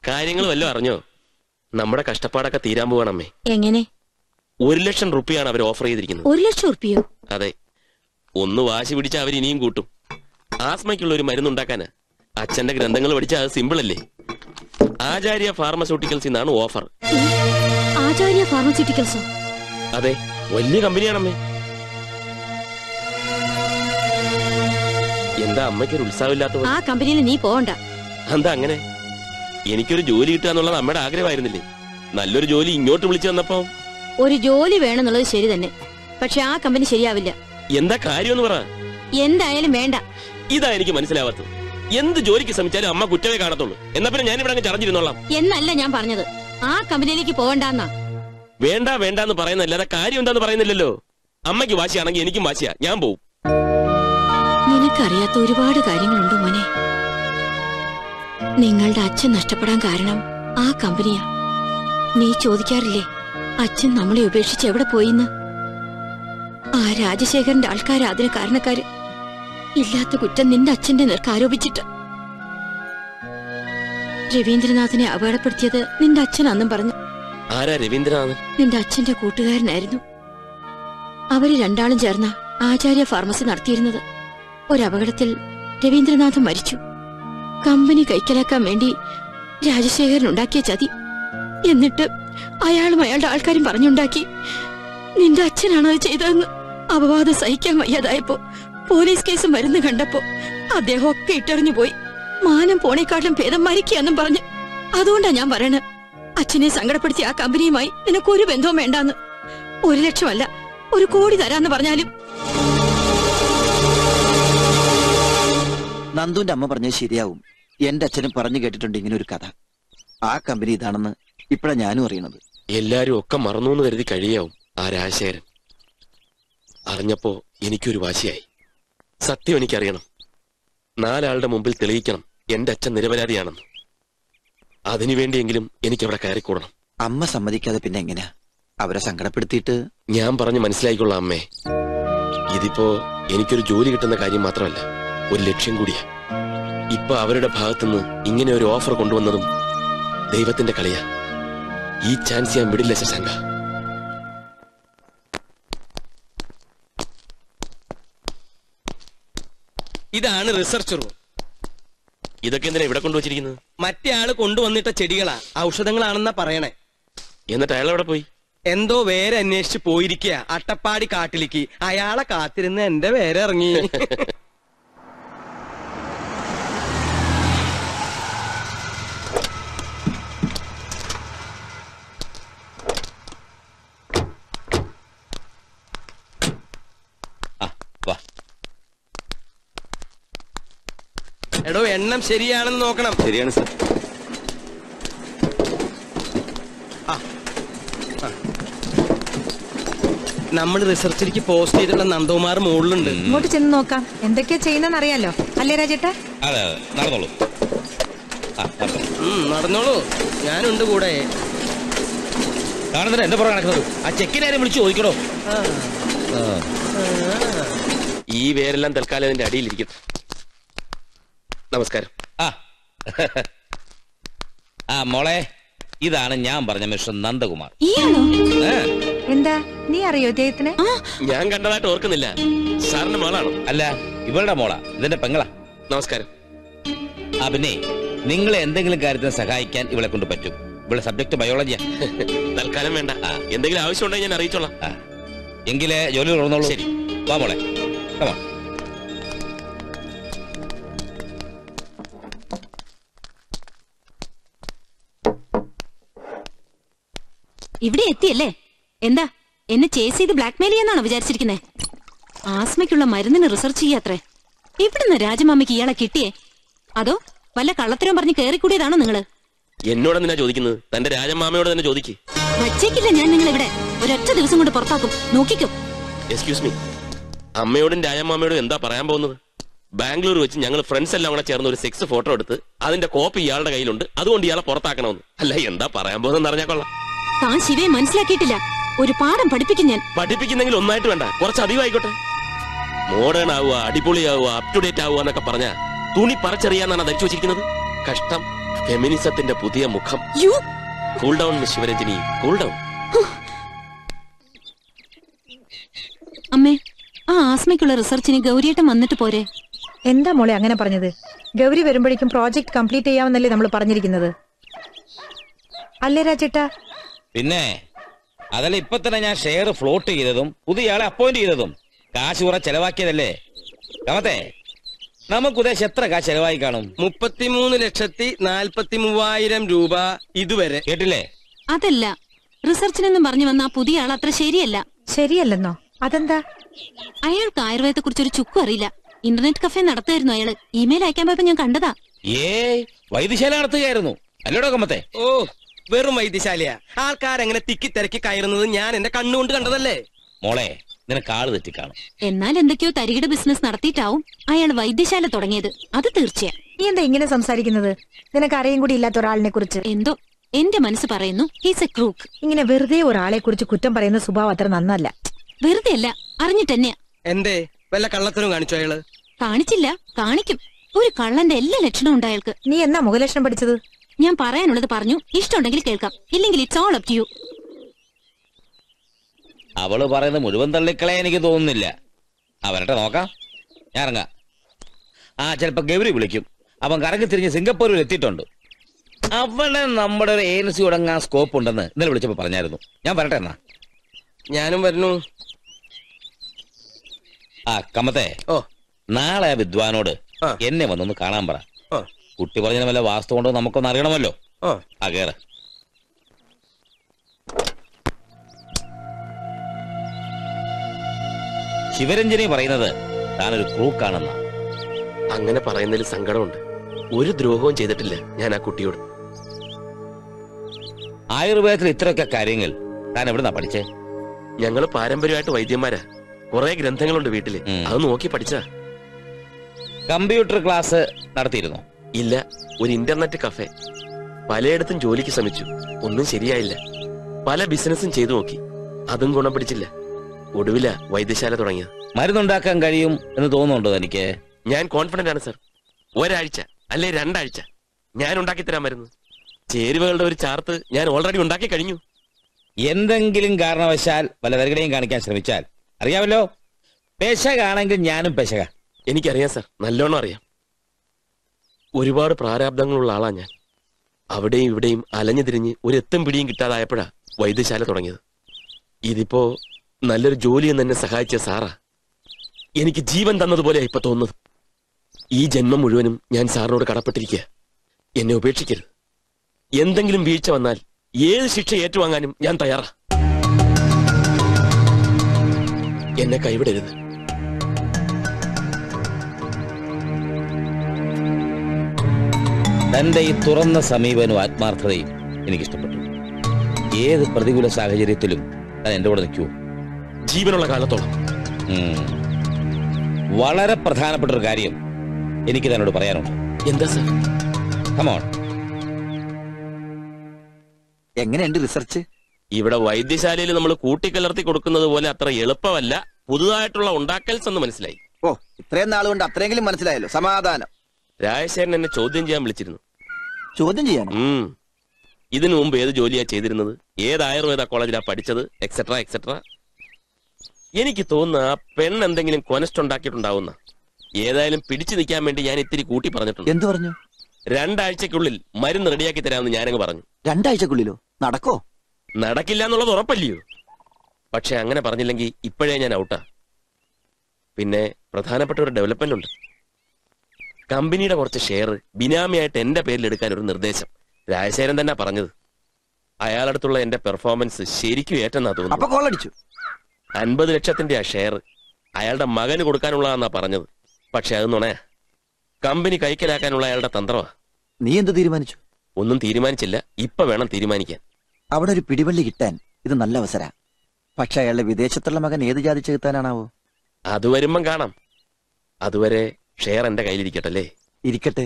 കാര്യങ്ങൾ വല്ലതും അറിഞ്ഞോ നമ്മുടെ കഷ്ടപ്പാടൊക്കെ തീരാൻ പോവാണമ്മേ എങ്ങനെ ഒരു ലക്ഷം റുപ്യാണ് അവർ ഓഫർ ചെയ്തിരിക്കുന്നത് ഒരു ലക്ഷം ഉറുപ്പിയോ അതെ ഒന്ന് വാശി പിടിച്ച അവർ ഇനിയും കൂട്ടും ആസ്മയ്ക്കുള്ള ഒരു മരുന്നുണ്ടാക്കാന് അച്ഛന്റെ ഗ്രന്ഥങ്ങൾ പഠിച്ച അത് സിമ്പിൾ അല്ലേ ആചാര്യ ഫാർമസ്യൂട്ടിക്കൽസ് എന്നാണ് ഓഫർ ആചാര്യ ഫാർമസ്യൂട്ടിക്കൽസോ അതെ വലിയ കമ്പനിയാണമ്മേ എന്താ അമ്മയ്ക്ക് ഒരു ഉത്സാഹമില്ലാത്ത ആ കമ്പനിയിൽ നീ പോവണ്ട എന്താ അങ്ങനെ എനിക്കൊരു ജോലി കിട്ടുക എന്നുള്ളത് അമ്മയുടെ ആഗ്രഹമായിരുന്നില്ലേ നല്ലൊരു ജോലി ഇങ്ങോട്ട് വിളിച്ചു തന്നപ്പോ ഒരു ജോലി വേണമെന്നുള്ളത് ശരി തന്നെ പക്ഷെ ആ കമ്പനി ശരിയാവില്ല എന്താ കാര്യമെന്ന് പറ എന്തായാലും വേണ്ട ഇതാ എനിക്ക് മനസ്സിലാവാത്തത് എന്ത് ജോലിക്ക് ശ്രമിച്ചാലും അമ്മ കുറ്റമേ കാണത്തുള്ളൂ എന്നാ പിന്നെ ഞാൻ ഇവിടെ അങ്ങ് ചടഞ്ഞിരുന്നോളാം എന്നല്ല ഞാൻ പറഞ്ഞത് ആ കമ്പനിയിലേക്ക് പോവണ്ടെന്നാ വേണ്ട വേണ്ട എന്ന് പറയുന്നല്ലാതെ കാര്യം എന്താന്ന് പറയുന്നില്ലല്ലോ അമ്മയ്ക്ക് വാശിയാണെങ്കിൽ എനിക്കും വാശിയാ ഞാൻ പോവും നിനക്കറിയാത്ത ഒരുപാട് കാര്യങ്ങളുണ്ട് മോനെ നിങ്ങളുടെ അച്ഛൻ നഷ്ടപ്പെടാൻ കാരണം ആ കമ്പനിയാ നീ ചോദിക്കാറില്ലേ അച്ഛൻ നമ്മളെ ഉപേക്ഷിച്ച് എവിടെ പോയിന്ന് ആ രാജശേഖരന്റെ ആൾക്കാരാ അതിന് കാരണക്കാര് ഇല്ലാത്ത കുറ്റം നിന്റെ അച്ഛന്റെ നേർക്ക് ആരോപിച്ചിട്ട് രവീന്ദ്രനാഥിനെ അപകടപ്പെടുത്തിയത് നിന്റെ അച്ഛനാന്നും പറഞ്ഞു ആരാ രവീന്ദ്രനാഥൻ നിന്റെ അച്ഛന്റെ കൂട്ടുകാരനായിരുന്നു അവര് രണ്ടാളും ചേർന്ന ആചാര്യ ഫാർമസി നടത്തിയിരുന്നത് ഒരപകടത്തിൽ രവീന്ദ്രനാഥൻ മരിച്ചു കമ്പനി കൈക്കലാക്കാൻ വേണ്ടി രാജശേഖരൻ ഉണ്ടാക്കിയ ചതി എന്നിട്ട് അയാളും അയാളുടെ ആൾക്കാരും പറഞ്ഞുണ്ടാക്കി നിന്റെ അച്ഛനാണ് അത് ചെയ്തതെന്ന് അപവാദം സഹിക്കാൻ വയ്യാതായപ്പോ പോലീസ് കേസ് മരുന്ന് കണ്ടപ്പോ അദ്ദേഹം ഒക്കെ ഇട്ടെറിഞ്ഞു പോയി മാനം പോണേക്കാട്ടിലും ഭേദം മരിക്കുകയെന്നും പറഞ്ഞു അതുകൊണ്ടാ ഞാൻ പറയണ അച്ഛനെ സങ്കടപ്പെടുത്തി ആ കമ്പനിയുമായി നിനക്കൊരു ബന്ധവും വേണ്ടാന്ന് ഒരു ലക്ഷമല്ല ഒരു കോടി തരാന്ന് പറഞ്ഞാലും നന്ദുവിന്റെ അമ്മ പറഞ്ഞത് ശരിയാവും എന്റെ അച്ഛനും പറഞ്ഞു കേട്ടിട്ടുണ്ട് ഇങ്ങനെ ഒരു കഥ ആ കമ്പനി ഇതാണെന്ന് ഇപ്പഴാ ഞാനും അറിയണത് എല്ലാരും ഒക്കെ മറന്നു എന്ന് കരുതി കഴിയാവും ആ രാജശേഖരൻ അറിഞ്ഞപ്പോ എനിക്കൊരു വാശിയായി സത്യം എനിക്കറിയണം നാലാളുടെ മുമ്പിൽ തെളിയിക്കണം എന്റെ അച്ഛൻ നിരപരാധിയാണെന്ന് അതിനുവേണ്ടിയെങ്കിലും എനിക്കവിടെ കയറിക്കൂടണം അമ്മ സമ്മതിക്കാതെ പിന്നെ എങ്ങനെയാ അവരെ സങ്കടപ്പെടുത്തിയിട്ട് ഞാൻ പറഞ്ഞ് മനസ്സിലാക്കിക്കൊള്ളാം അമ്മേ ഇതിപ്പോ എനിക്കൊരു ജോലി കിട്ടുന്ന കാര്യം മാത്രമല്ല ഒരു ലക്ഷ്യം കൂടിയാ ഇപ്പൊ അവരുടെ ഭാഗത്തുനിന്ന് ഇങ്ങനെ ഒരു ഓഫർ കൊണ്ടുവന്നതും ദൈവത്തിന്റെ കളിയാ ഈ ചാൻസ് ഞാൻ വിടില്ല ശശാങ്ക ഇതാണ് റിസർച്ച് റൂം ഇതൊക്കെ എന്തിനാ ഇവിടെ കൊണ്ടുവച്ചിരിക്കുന്നത് മറ്റേ ആള് കൊണ്ടുവന്നിട്ട ചെടികളാ ഔഷധങ്ങളാണെന്നാ പറയണേ എന്നിട്ട് അയാൾ എവിടെ പോയി എന്തോ വേറെ അന്വേഷിച്ച് പോയിരിക്കുക അട്ടപ്പാടി കാട്ടിലേക്ക് അയാളെ കാത്തിരുന്ന് എന്റെ വേറെ ഇറങ്ങി വാ എടോ എണ്ണം ശരിയാണെന്ന് നോക്കണം ശരിയാണ് സർ നമ്മൾ റിസർച്ചിലേക്ക് പോസ്റ്റ് ചെയ്തിട്ടുള്ള നന്ദകുമാർ മുകളിലുണ്ട് ഇങ്ങോട്ട് ചെന്ന് നോക്കാം എന്തൊക്കെയാ ചെയ്യുന്നതെന്ന് അറിയാലോ അല്ലേ രാജേട്ടാ അതെ അതെ നടന്നോളൂ ആ നടന്നോ. ഉം, നടന്നോളൂ ഞാനുണ്ട് കൂടെ കാണുന്നില്ല എന്റെ പുറകെ നടക്കുന്നത് ആ ചെക്കിനെ വിളിച്ച് ചോദിക്കണോ ഈ വേരെല്ലാം തൽക്കാലം അതിന്റെ അടിയിലിരിക്കട്ടെ നമസ്കാരം ആ ആ മോളെ ഇതാണ് ഞാൻ പറഞ്ഞ മിസ്റ്റർ നന്ദകുമാർ ഇയാളോ ഏ, എന്താ നീ അറിയോ ഇദ്ദേഹത്തിന് ഞാൻ കണ്ടതായിട്ട് ഓർക്കുന്നില്ല സാറിന്റെ മകളാണോ അല്ല ഇവളുടെ മോളാ ഇതിന്റെ പെങ്ങളാ നമസ്കാരം ആ പിന്നെ നിങ്ങളെ എന്തെങ്കിലും കാര്യത്തിന് സഹായിക്കാൻ ഇവളെ കൊണ്ട് പറ്റും ഇവളുടെ സബ്ജക്ട് ബയോളജിയാ തൽക്കാലം വേണ്ട എന്തെങ്കിലും ആവശ്യമുണ്ടെങ്കിൽ ഞാൻ അറിയിച്ചോളാം ആ എങ്കിലേ ജോലി തുറന്നോളൂ ശരി. വാ മോളെ കമാ ഇവിടെ എത്തിയല്ലേ എന്താ എന്നെ ചേസ് ചെയ്ത് ബ്ലാക്ക്മെയിൽ ചെയ്യാന്നാണോ വിചാരിച്ചിരിക്കുന്നേ ആസ്മയ്ക്കുള്ള മരുന്നിന് റിസർച്ച് ചെയ്യാത്രേ ഇവിടുന്ന് രാജമാമയ്ക്ക് ഇയാളെ കിട്ടിയേ അതോ വല്ല കള്ളത്തരം പറഞ്ഞ് കേറിക്കൂടിയതാണോ നിങ്ങള് എന്നോട് എന്തിനാ ചോദിക്കുന്നത് തന്റെ രാജമാമയോട് തന്നെ ചോദിക്ക് വച്ചേക്കില്ല ഞാൻ നിങ്ങൾ ഇവിടെ ഒരൊറ്റ ദിവസം കൊണ്ട് പുറത്താക്കും നോക്കിക്കോ എക്സ്ക്യൂസ് മീ അമ്മയോടും രാജമാമയോടും എന്താ പറയാൻ പോകുന്നത് ബാംഗ്ലൂർ വെച്ച് ഞങ്ങൾ ഫ്രണ്ട്സ് എല്ലാം കൂടെ ചേർന്ന് ഒരു സെക്സ് ഫോട്ടോ എടുത്ത് അതിന്റെ കോപ്പി ഇയാളുടെ കയ്യിലുണ്ട് അതുകൊണ്ട് ഇയാളെ പുറത്താക്കണമെന്ന് അല്ല എന്താ പറയാൻ പോകുന്നത് അറിഞ്ഞാൽ കൊള്ളാം താൻ ശിവയെ മനസ്സിലാക്കിയിട്ടില്ല ഒരു പാഠം പഠിപ്പിക്കും ഞാൻ പഠിപ്പിക്കുന്നെങ്കിൽ ഒന്നായിട്ട് വേണ്ട കുറച്ച് അധികം ആയിക്കോട്ടെ മോഡേൺ ആവുക അടിപൊളിയാവുക അപ് ടു ഡേറ്റ് ആവുക എന്നൊക്കെ പറഞ്ഞ തുണി പറിച്ചെറിയാന്നാണ് ധരിച്ചു വെച്ചിരിക്കുന്നത് കഷ്ടം ഫെമിനിസത്തിന്റെ പുതിയ മുഖം you cool down miss Shivaranjini cool down അമ്മേ ആ ആസ്മയ്ക്കുള്ള റിസർച്ചിന് ഗൗരിയേട്ടൻ വന്നിട്ട് പോരെ എന്താ മോളെ അങ്ങനെ പറഞ്ഞത് ഗൗരി വരുമ്പോഴേക്കും പ്രോജക്ട് കംപ്ലീറ്റ് ചെയ്യാമെന്നല്ലേ നമ്മൾ പറഞ്ഞിരിക്കുന്നത് അല്ലേ രാജേട്ടാ പിന്നെ അതല്ല ഇപ്പൊ തന്നെ ഞാൻ ഷെയർ ഫ്ലോട്ട് ചെയ്തതും പുതിയ ആളെ അപ്പോയിന്റ് ചെയ്തതും കാശ് കുറെ ചെലവാക്കിയതല്ലേ കമത്തെ നമുക്ക് ഉദ്ദേശം എത്ര കാശ് ചെലവായി കാണും മുപ്പത്തിമൂന്ന് ലക്ഷത്തി നാൽപ്പത്തി മൂവായിരം രൂപ ഇതുവരെ കേട്ടില്ലേ അതല്ല റിസർച്ചിനെന്നും പറഞ്ഞു വന്ന ആ പുതിയ ആൾ അത്ര ശരിയല്ല ശരിയല്ലെന്നോ അതെന്താ അയാൾക്ക് ആയുർവേദത്തെ കുറിച്ചൊരു ചുക്കും അറിയില്ല ഇന്റർനെറ്റ് കഫേ നടത്തായിരുന്നു അയാള് ഇമെയിൽ അയക്കാൻ പോയപ്പോ ഞാൻ കണ്ടതാ ഏ വൈദ്യശാല നടത്തുകയായിരുന്നു അല്ലോടോ കമ്മത്തെ ഓ വെറും വൈദ്യശാലയാ ആൾക്കാരെങ്ങനെ തിക്കി തിരക്കി കയറുന്നത് ഞാൻ എന്റെ കണ്ണുകൊണ്ട് കണ്ടതല്ലേ മോളെ നിനക്ക് ആള് തെറ്റിക്കാണും എന്നാൽ എന്തൊക്കെയോ തരികിട ബിസിനസ് നടത്തിയിട്ടാവും അയാൾ വൈദ്യശാല തുടങ്ങിയത് അത് തീർച്ചയാ നീ എന്താ ഇങ്ങനെ സംസാരിക്കുന്നത് നിനക്ക് അറിയും കൂടി ഇല്ലാത്ത ഒരാളിനെ കുറിച്ച് എന്തോ എന്റെ മനസ്സ് പറയുന്നു ഹീസ് എ ക്രൂക്ക് ഇങ്ങനെ വെറുതെ ഒരാളെ കുറിച്ച് കുറ്റം പറയുന്ന സ്വഭാവം അത്ര നന്നല്ല വെറുതെ അല്ല അറിഞ്ഞിട്ടെന്നെയാ എന്തേ വല്ല കള്ളത്തരം കാണിച്ചോ അയാള് കാണിച്ചില്ല കാണിക്കും ഒരു കള്ളന്റെ എല്ലാ ലക്ഷണവും ഉണ്ട് അയാൾക്ക് നീ എന്നാ മുഖലക്ഷണം പഠിച്ചത് ഞാൻ പറയാനുള്ളത് പറഞ്ഞു ഇഷ്ടമുണ്ടെങ്കിൽ കേൾക്കാം ഇല്ലെങ്കിൽ it's all up to you അവള് പറയുന്നത് മുഴുവൻ തള്ളിക്കളയാൻ എനിക്ക് തോന്നുന്നില്ല അവരട്ടെ നോക്കാം ഞാൻ ഇറങ്ങാം ആ ചിലപ്പോ ഗൗരി വിളിക്കും അവൻ കറങ്ങി തിരിഞ്ഞ് സിംഗപ്പൂരിൽ എത്തിയിട്ടുണ്ട് അവളെ നമ്മുടെ ഒരു ഏജൻസി തുടങ്ങാൻ സ്കോപ്പ് ഉണ്ടെന്ന് ഇന്നലെ വിളിച്ചപ്പോ പറഞ്ഞായിരുന്നു ഞാൻ വരട്ടെ എന്നാ ഞാനും വരുന്നു ആ കമ്മത്തെ ഓ നാളെ ആ വിദ്വാനോട് ആ. എന്നെ വന്നൊന്ന് കാണാൻ പറ ഓ കുട്ടി പറഞ്ഞ വല്ല വാസ്തു കൊണ്ടോ നമുക്കൊന്ന് അറിയണമല്ലോ ഓ ആ കേറ് ശിവരഞ്ജനി പറയുന്നത് താനൊരു ക്രൂക്കാണെന്ന അങ്ങനെ പറയുന്നതിൽ സങ്കടമുണ്ട് ഒരു ദ്രോഹവും ചെയ്തിട്ടില്ല ഞാൻ ആ കുട്ടിയോട് ആയുർവേദത്തിൽ ഇത്രയൊക്കെ കാര്യങ്ങൾ താൻ എവിടുന്നാ പഠിച്ചേ ഞങ്ങള് പാരമ്പര്യമായിട്ട് വൈദ്യന്മാരാ കുറെ ഗ്രന്ഥങ്ങളുണ്ട് വീട്ടില് ഉം. അത് നോക്കി പഠിച്ചാ കമ്പ്യൂട്ടർ ക്ലാസ് നടത്തിയിരുന്നു ഇല്ല ഒരു ഇന്റർനെറ്റ് കഫേ പലയിടത്തും ജോലിക്ക് ശ്രമിച്ചു ഒന്നും ശരിയായില്ല പല ബിസിനസ്സും ചെയ്തു നോക്കി അതും ഗുണം പിടിച്ചില്ല ഒടുവില വൈദ്യശാല തുടങ്ങിയത് മരുന്നുണ്ടാക്കാൻ കഴിയും എന്ന് തോന്നുന്നുണ്ടോ തനിക്ക് ഞാൻ കോൺഫിഡന്റ് ആണ് സർ ഒരാഴ്ച അല്ലെ രണ്ടാഴ്ച ഞാൻ ഉണ്ടാക്കി തരാൻ മരുന്ന് ചേരുവകളുടെ ഒരു ചാർട്ട് ഞാൻ ഓൾറെഡി ഉണ്ടാക്കി കഴിഞ്ഞു എന്തെങ്കിലും കാരണവശാൽ വല്ല തരികടയും കാണിക്കാൻ ശ്രമിച്ചാൽ അറിയാമല്ലോ പെശകാണെങ്കിൽ ഞാനും പെശക എനിക്കറിയാം സർ നല്ലോണം അറിയാം ഒരുപാട് പ്രാരാബ്ദങ്ങളുള്ള ആളാ ഞാൻ അവിടെയും ഇവിടെയും അലഞ്ഞു തിരിഞ്ഞ് ഒരു എത്തും പിടിയും കിട്ടാതായപ്പോഴാ വൈദ്യശാല തുടങ്ങിയത് ഇതിപ്പോ നല്ലൊരു ജോലി എന്ന് എന്നെ സഹായിച്ച സാറാ എനിക്ക് ജീവൻ തന്നതുപോലെ ഇപ്പൊ തോന്നുന്നത് ഈ ജന്മം മുഴുവനും ഞാൻ സാറിനോട് കടപ്പെട്ടിരിക്കുക എന്നെ ഉപേക്ഷിക്കരുത് എന്തെങ്കിലും വീഴ്ച വന്നാൽ ഏത് ശിക്ഷ ഏറ്റുവാങ്ങാനും ഞാൻ തയ്യാറാ എന്നെ കൈവിടരുത് തന്റെ ഈ തുറന്ന സമീപനവും ആത്മാർത്ഥതയും എനിക്കിഷ്ടപ്പെട്ടു ഏത് പ്രതികൂല സാഹചര്യത്തിലും താൻ എന്റെ കൂടെ നിൽക്കൂ ജീവനുള്ള കാലത്തോളം ഉം. വളരെ പ്രധാനപ്പെട്ട ഒരു കാര്യം എനിക്ക് തന്നോട് പറയാനുണ്ട് എന്താ സർ കമോൺ എങ്ങനെയുണ്ട് റിസർച്ച് ഇവിടെ വൈദ്യശാലയിൽ നമ്മൾ കൂട്ടിക്കലർത്തി കൊടുക്കുന്നത് പോലെ അത്ര എളുപ്പമല്ല പുതുതായിട്ടുള്ള ഉണ്ടാക്കൽസ് എന്ന് മനസ്സിലായി ഓ ഇത്രയും നാളുകൊണ്ട് അത്രയെങ്കിലും മനസ്സിലായല്ലോ സമാധാനം രാജശേഖരൻ എന്നെ ചോദ്യം ചെയ്യാൻ വിളിച്ചിരുന്നു ചോദ്യം ചെയ്യാനോ ഉം. ഇതിനു മുമ്പ് ഏത് ജോലിയാ ചെയ്തിരുന്നത് ഏത് ആയുർവേദ കോളേജിലാ പഠിച്ചത് എക്സെട്ര എക്സെട്ര എനിക്ക് തോന്നുന്ന ആ പെണ്ണ് എന്തെങ്കിലും കൊനസ്റ്റ് ഉണ്ടാക്കിയിട്ടുണ്ടാവുന്ന ഏതായാലും പിടിച്ചു നിൽക്കാൻ വേണ്ടി ഞാൻ ഇത്തിരി കൂട്ടി പറഞ്ഞിട്ടുണ്ട് എന്തു പറഞ്ഞു രണ്ടാഴ്ചക്കുള്ളിൽ മരുന്ന് റെഡിയാക്കി തരാമെന്ന് ഞാനങ്ങ് പറഞ്ഞു രണ്ടാഴ്ചക്കുള്ളിലോ നടക്കോ നടക്കില്ല എന്നുള്ളത് ഉറപ്പല്ലയോ പക്ഷെ അങ്ങനെ പറഞ്ഞില്ലെങ്കിൽ ഇപ്പോഴേ ഞാൻ ഔട്ടാ പിന്നെ പ്രധാനപ്പെട്ട ഒരു ഡെവലപ്മെന്റ് ഉണ്ട് കമ്പനിയുടെ കുറച്ച് ഷെയർ ബിനാമിയായിട്ട് എന്റെ പേരിൽ എടുക്കാൻ ഒരു നിർദ്ദേശം രാജശേഖരൻ തന്നെ പറഞ്ഞത് അയാളടുത്തുള്ള എന്റെ പെർഫോമൻസ് ശരിക്കും ഏറ്റെന്നാ അപ്പൊ തോന്നുന്നു കോളടിച്ചു അൻപത് ലക്ഷത്തിന്റെ ആ ഷെയർ അയാളുടെ മകന് കൊടുക്കാനുള്ളതാന്നാ പറഞ്ഞത് പക്ഷെ അത് നുണയാ കമ്പനി കൈക്കലാക്കാനുള്ള അയാളുടെ തന്ത്രമാ നീ എന്ത് തീരുമാനിച്ചു ഒന്നും തീരുമാനിച്ചില്ല ഇപ്പൊ വേണം തീരുമാനിക്കാൻ അവിടെ ഒരു പിടിവള്ളി കിട്ടാൻ ഇത് നല്ല അവസര പക്ഷെ അയാളുടെ വിദേശത്തുള്ള മകൻ ഏത് ജാതി ചെകുത്താനാണാവോ അത് വരുമ്പം കാണാം അതുവരെ ഷെയർ എന്റെ കയ്യിലിരിക്കട്ടല്ലേ ഇരിക്കട്ടെ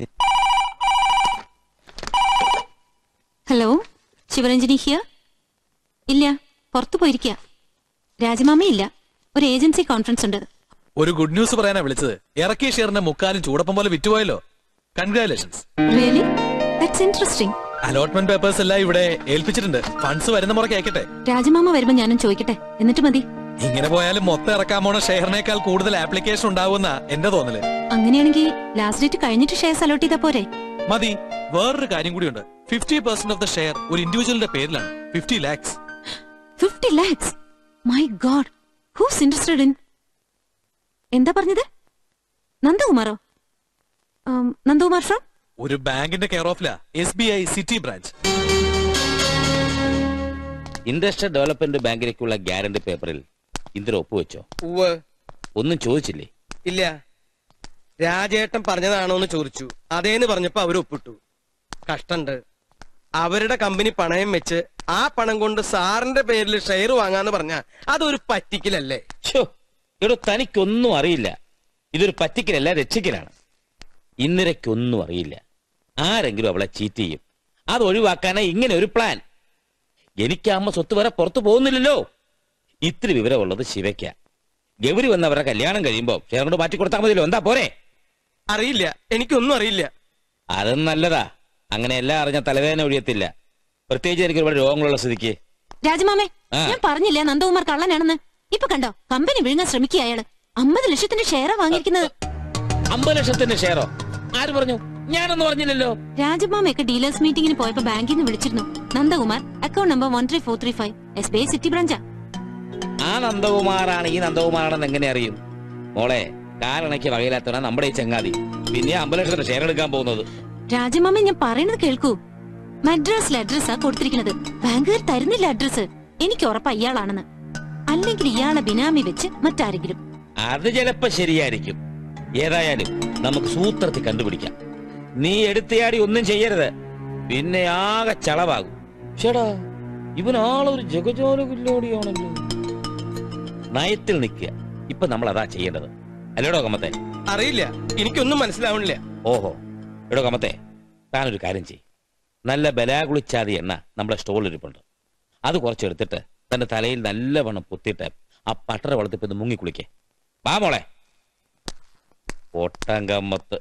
ഹലോ ശിവരഞ്ജനി ഹിയർ ഇല്ല പുറത്തു പോയിരിക്കുക രാജമാമയില്ല ഒരു ഏജൻസി കോൺഫറൻസ് ഉണ്ട് ഒരു ഗുഡ് ന്യൂസ് പറയാനാ വിളിച്ചത് ഇറക്കിയ ഷെയറിന്റെ മുക്കാലും ചൂടപ്പം പോലെ വിറ്റുപോയല്ലോ congratulations really that's interesting allotment papers എല്ലാം ഇവിടെ ഏൽപ്പിച്ചിട്ടുണ്ട് ഫണ്ട്സ് വരുന്ന മുറ കേക്കട്ടെ രാജമാമ വരുമ്പോ ഞാനും ചോദിക്കട്ടെ എന്നിട്ട് മതി ഇങ്ങനെ പോയാലും മൊത്തം ഇറക്കാൻ പോണ ഷെയറിനേക്കാൾ കൂടുതൽ ആപ്ലിക്കേഷൻ ഉണ്ടാവുന്ന എന്റെ തോന്നല് അങ്ങനെയാണെങ്കിൽ ലാസ്റ്റ് ഡേറ്റ് കഴിഞ്ഞിട്ട് ഷെയർസ് അലോട്ട് ചെയ്താ പോരെ മതി വേറൊരു കാര്യം കൂടിയുണ്ട് fifty percent of the share ഒരു ഇൻഡിവിജ്വലിന്റെ പേരിലാണ് fifty lakhs fifty lakhs my God who's interested in എന്താ പറഞ്ഞത് നന്ദകുമാറോ ഉം, നന്ദകുമാർ ഫ്രം ഒരു ബാങ്കിന്റെ കെയർ ഓഫിലാ S B I city branch industrial development ബാങ്കിലേക്കുള്ള ഗ്യാരണ്ടി പേപ്പറിൽ ഇന്ദിര ഒപ്പുവെച്ചോ ഉവ് ഒന്നും ചോദിച്ചില്ലേ ഇല്ല രാജേട്ടൻ പറഞ്ഞതാണോ എന്ന് ചോദിച്ചു അതേന്ന് പറഞ്ഞപ്പോ അവര് ഒപ്പിട്ടു കഷ്ടണ്ട് അവരുടെ കമ്പനി പണയം വെച്ച് ആ പണം കൊണ്ട് സാറിന്റെ പേരിൽ ഷെയർ വാങ്ങാന്ന് പറഞ്ഞ അതൊരു പറ്റിക്കലല്ലേ ഷോ ഇവിടെ തനിക്കൊന്നും അറിയില്ല ഇതൊരു പറ്റിക്കലല്ല രക്ഷിക്കലാണ് ഇന്ദിരയ്ക്കൊന്നും അറിയില്ല ആരെങ്കിലും അവളെ ചീറ്റ് ചെയ്യും അത് ഒഴിവാക്കാനാ ഇങ്ങനെ ഒരു പ്ലാൻ എനിക്ക് അമ്മ സ്വത്ത് വരെ പുറത്തു പോകുന്നില്ലല്ലോ ഇത്തിരി വിവരമുള്ളത് ശിവയ്ക്ക ഗൗരി വന്നവരുടെ കല്യാണം കഴിയുമ്പോ ഷെയർ കൊണ്ട് മാറ്റി കൊടുത്താൽ മതിയല്ലോ എന്താ പോരെ അറിയില്ല എനിക്കൊന്നും അറിയില്ല അതും നല്ലതാ അങ്ങനെ എല്ലാം അറിഞ്ഞ തലവേദന ഒഴിയത്തില്ല പ്രത്യേകിച്ച് എനിക്ക് ഒരുപാട് രോഗങ്ങളുള്ള സ്ഥിതിക്ക് രാജമാമേ ആ. ഞാൻ പറഞ്ഞില്ലേ നന്ദകുമാർ കള്ളനാണെന്ന് ഇപ്പൊ കണ്ടോ കമ്പനി വിഴുങ്ങാൻ ശ്രമിക്കുക അയാള് അമ്പത് ലക്ഷത്തിന്റെ ഷെയറാ വാങ്ങിയിരിക്കുന്നത് അമ്പത് ലക്ഷത്തിന്റെ ഷെയറോ ആര് പറഞ്ഞു ഞാനൊന്നും പറഞ്ഞില്ലല്ലോ രാജമാമയൊക്കെ ഡീലേഴ്സ് മീറ്റിംഗിന് പോയപ്പോ ബാങ്കിൽ നിന്ന് വിളിച്ചിരുന്നു Nandakumar account number one three four three five S B I city ബ്രാഞ്ചാ ആ നന്ദകുമാറാണ് ഈ നന്ദകുമാറാണെന്ന് എങ്ങനെ അറിയും മോളെ കാലണയ്ക്ക് വകയില്ലാത്തവനാ നമ്മുടെ ഈ ചങ്ങാതി പിന്നെ അമ്പത് ലക്ഷത്തിന്റെ ഷെയർ എടുക്കാൻ പോകുന്നത് രാജമാമ ഞാൻ പറയുന്നത് കേൾക്കൂ മദ്രാസിലെ അഡ്രസ്സാ കൊടുത്തിരിക്കുന്നത് ബാങ്കുകാർ തരുന്നില്ല അഡ്രസ് എനിക്ക് ഉറപ്പാ ഇയാളാണെന്ന് അല്ലെങ്കിൽ ഇയാളെ ബിനാമി വെച്ച് മറ്റാരെങ്കിലും അത് ചിലപ്പോ ശരിയായിരിക്കും ഏതായാലും നമുക്ക് സൂത്രത്തിൽ കണ്ടുപിടിക്കാം നീ എടുത്തയാടി ഒന്നും ചെയ്യരുത് പിന്നെ ആകെ ചളവാകും ചേടാ ഇവനാളൊരു ജഗജോലകില്ലോടിയാണല്ലോ നയത്തിൽ നിൽക്കുക ഇപ്പൊ നമ്മൾ അതാ ചെയ്യേണ്ടത് അല്ലേടോ കമ്മത്തെ അറിയില്ല എനിക്കൊന്നും മനസ്സിലാവണില്ല ഓഹോ എടോ കമ്മത്തെ താനൊരു കാര്യം ചെയ് നല്ല ബലാകുളിച്ചാതി എണ്ണ നമ്മുടെ സ്റ്റോളിൽ ഇരിപ്പുണ്ട് അത് കുറച്ചെടുത്തിട്ട് തന്റെ തലയിൽ നല്ലവണ്ണം പൊത്തിയിട്ട് ആ പട്ടറ വളർത്തിപ്പ് മുങ്ങി കുളിക്കേ വാ മോളെ ഒട്ടങ്കമ്മത്ത്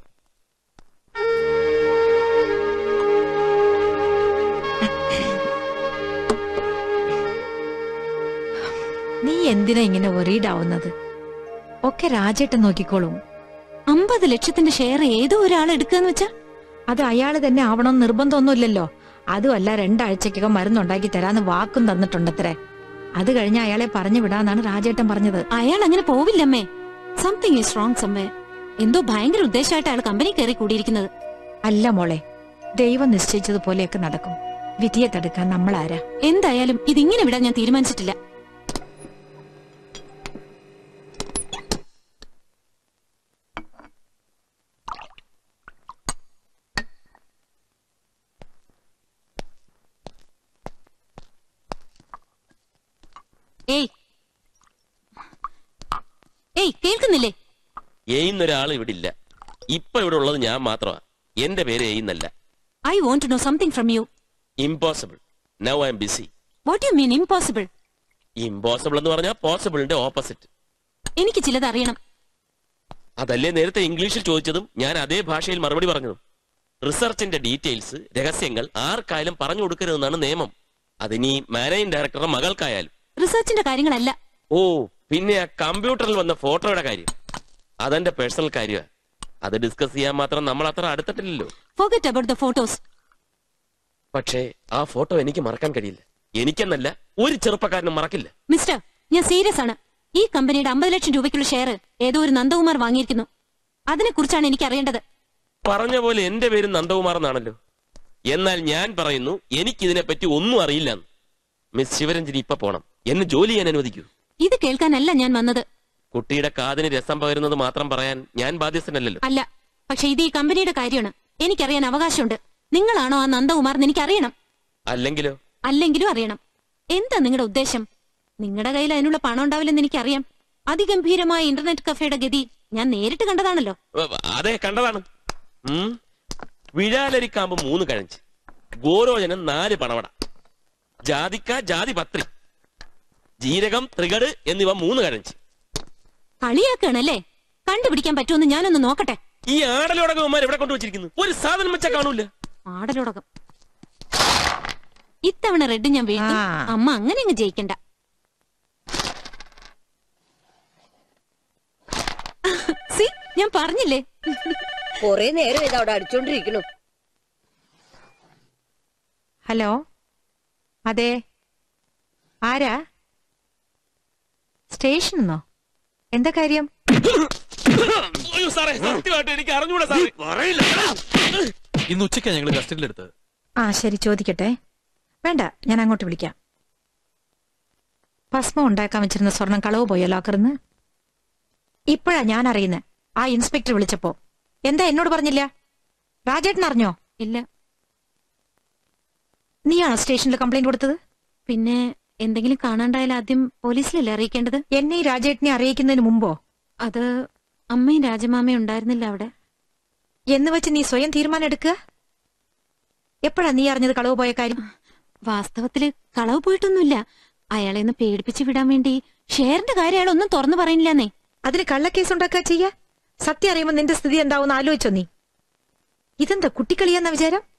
നീ എന്തിനാ ഇങ്ങനെ worried ആവുന്നത് ഒക്കെ രാജേട്ടൻ നോക്കിക്കോളും അമ്പത് ലക്ഷത്തിന്റെ ഷെയർ ഏതോ ഒരാൾ എടുക്കാന്ന് വെച്ചാ അത് അയാള് തന്നെ ആവണം നിർബന്ധമൊന്നുമില്ലല്ലോ അതുമല്ല രണ്ടാഴ്ചക്കകം മരുന്നുണ്ടാക്കി തരാന്ന് വാക്കും തന്നിട്ടുണ്ടത്രേ അത് കഴിഞ്ഞ് അയാളെ പറഞ്ഞു വിടാന്നാണ് രാജേട്ടൻ പറഞ്ഞത് അയാൾ അങ്ങനെ പോവില്ലമ്മേ സംതിങ് ഈസ് റോങ് സംവേ എന്തോ ഭയങ്കര ഉദ്ദേശമായിട്ട് അയാൾ കമ്പനി കയറി കൂടിയിരിക്കുന്നത് അല്ല മോളെ ദൈവം നിശ്ചയിച്ചതുപോലെയൊക്കെ നടക്കും വിധിയെ തടുക്കാൻ നമ്മളാരാ എന്തായാലും ഇതിങ്ങനെ വിടാൻ ഞാൻ തീരുമാനിച്ചിട്ടില്ല ഏയ് ഏയ് കേൾക്കുന്നില്ലേ എയ്യുന്നൊരാൾ ഇവിടെ ഇല്ല ഇപ്പൊ ഇവിടെ ഉള്ളത് ഞാൻ മാത്രമാ എന്റെ പേര് എയ്യുന്നല്ല I want to know something from you impossible now I'm busy what you mean impossible impossible എന്ന് പറഞ്ഞാൽ പോസിബിളിന്റെ ഓപ്പോസിറ്റ് എനിക്ക് ചിലത് അറിയണം അതല്ലേ നേരത്തെ ഇംഗ്ലീഷിൽ ചോദിച്ചതും ഞാൻ അതേ ഭാഷയിൽ മറുപടി പറഞ്ഞതും റിസർച്ചിന്റെ ഡീറ്റെയിൽസ് രഹസ്യങ്ങൾ ആർക്കായാലും പറഞ്ഞു കൊടുക്കരുതെന്നാണ് നിയമം അതിനി മാനേജിംഗ് ഡയറക്ടറുടെ മകൾക്കായാലും റിസർച്ചിന്റെ കാര്യങ്ങളല്ല ഓ പിന്നെ ആ കമ്പ്യൂട്ടറിൽ വന്ന ഫോട്ടോയുടെ കാര്യം അതെന്റെ പേഴ്സണൽ കാര്യമാണ് അത് ഡിസ്കസ് ചെയ്യാൻ മാത്രം നമ്മൾ അത്ര അടുത്തിട്ടില്ലല്ലോ ഫോഗറ്റ് അബൌട്ട് ദ ഫോട്ടോസ് പക്ഷേ ആ ഫോട്ടോ എനിക്ക് മറക്കാൻ കഴിയില്ല എനിക്കെന്നല്ല ഒരു ചെറുപ്പക്കാരനും മറക്കില്ല മിസ്റ്റർ ഞാൻ സീരിയസ് ആണ് ഈ കമ്പനിയുടെ അമ്പത് ലക്ഷം രൂപയ്ക്കുള്ള ഷെയർ ഏതോ ഒരു നന്ദകുമാർ വാങ്ങിയിരിക്കുന്നു അതിനെക്കുറിച്ചാണ് എനിക്ക് അറിയേണ്ടത് പറഞ്ഞ പോലെ എന്റെ പേര് നന്ദകുമാർ എന്നാണല്ലോ എന്നാൽ ഞാൻ പറയുന്നു എനിക്കിതിനെപ്പറ്റി ഒന്നും അറിയില്ല മിസ് ശിവരഞ്ജനി ഇപ്പൊ പോണം എന്നെ ജോലി ചെയ്യാൻ അനുവദിക്കൂ ഇത് കേൾക്കാനല്ല ഞാൻ വന്നത് കുട്ടിയുടെ കാതിന് രസം പകരുന്നത് മാത്രം പറയാൻ ഞാൻ ബാധ്യസ്ഥനല്ലല്ലോ അല്ല പക്ഷെ ഇത് ഈ കമ്പനിയുടെ കാര്യമാണ് എനിക്കറിയാൻ അവകാശമുണ്ട് നിങ്ങളാണോ ആ നന്ദകുമാർ എന്ന് എനിക്കറിയണം അല്ലെങ്കിലോ അല്ലെങ്കിലും അറിയണം എന്താ നിങ്ങളുടെ ഉദ്ദേശം നിങ്ങളുടെ കയ്യിൽ അതിനുള്ള പണം ഉണ്ടാവില്ലെന്ന് എനിക്കറിയാം അതിഗംഭീരമായ ഇന്റർനെറ്റ് കഫേയുടെ ഗതി ഞാൻ നേരിട്ട് കണ്ടതാണല്ലോ വ- വ- അതെ കണ്ടതാണ് ഉം. വിഴാലരിക്കാമ്പ് മൂന്ന് കഴഞ്ച് ഗോരോചനം നാല് പണവട ജാതിക്ക ജാതി പത്രി ജീരകം ത്രികട് എന്നിവ മൂന്ന് കഴഞ്ച് കളിയാക്കുകയാണല്ലേ കണ്ടുപിടിക്കാൻ പറ്റുമെന്ന് ഞാനൊന്ന് നോക്കട്ടെ ഈ ആടലോടകന്മാർ എവിടെ കൊണ്ടുവച്ചിരിക്കുന്നു ഒരു സാധനം വെച്ചാ കാണൂല ആടലോടകം ഇത്തവണ റെഡ് ഞാൻ വീഴ്ത്തും ആ. അമ്മ അങ്ങനെ അങ്ങ് ജയിക്കണ്ട സി ഞാൻ പറഞ്ഞില്ലേ കൊറേ നേരം ഇത് അവിടെ അടിച്ചോണ്ടിരിക്കണു ഹലോ അതെ ആരാ സ്റ്റേഷനെന്നോ എന്താ കാര്യം അയ്യോ സാറേ സത്യമായിട്ട് എനിക്ക് അറിഞ്ഞൂടാ സാറേ ഇന്ന് ഉച്ചയ്ക്കാ ഞങ്ങൾ കസ്റ്റഡിയിലെടുത്തത് ആ ശരി ചോദിക്കട്ടെ വേണ്ട ഞാൻ അങ്ങോട്ട് വിളിക്കാം ഭസ്മം ഉണ്ടാക്കാൻ വെച്ചിരുന്ന സ്വർണം കളവ് പോയോ ലോക്കറിന്ന് ഇപ്പോഴാ ഞാൻ അറിയുന്നത് ആ ഇൻസ്പെക്ടർ വിളിച്ചപ്പോ എന്താ എന്നോട് പറഞ്ഞില്ല രാജേട്ടൻ അറിഞ്ഞോ ഇല്ല നീയാണോ സ്റ്റേഷനിൽ കംപ്ലൈന്റ് കൊടുത്തത് പിന്നെ എന്തെങ്കിലും കാണാണ്ടായാൽ ആദ്യം പോലീസിലല്ലേ അറിയിക്കേണ്ടത് എന്നെ ഈ രാജേട്ടനെ അറിയിക്കുന്നതിന് മുമ്പോ അത് അമ്മയും രാജമാമയും ഉണ്ടായിരുന്നില്ല അവിടെ എന്ന് വെച്ച് നീ സ്വയം തീരുമാനം എടുക്കുക എപ്പോഴാ നീ അറിഞ്ഞത് കളവ് പോയ കാര്യം വാസ്തവത്തില് കളവ് പോയിട്ടൊന്നുമില്ല അയാളെ ഒന്ന് പേടിപ്പിച്ച് വിടാൻ വേണ്ടി ഷെയറിന്റെ കാര്യം അയാൾ ഒന്നും തുറന്നു പറയുന്നില്ലെന്നേ അതിന് കള്ളക്കേസ് ഉണ്ടാക്കുക ചെയ്യാ സത്യം അറിയുമ്പോ നിന്റെ സ്ഥിതി എന്താവും ആലോചിച്ചോ നീ ഇതെന്താ കുട്ടിക്കളിയാന്ന വിചാരം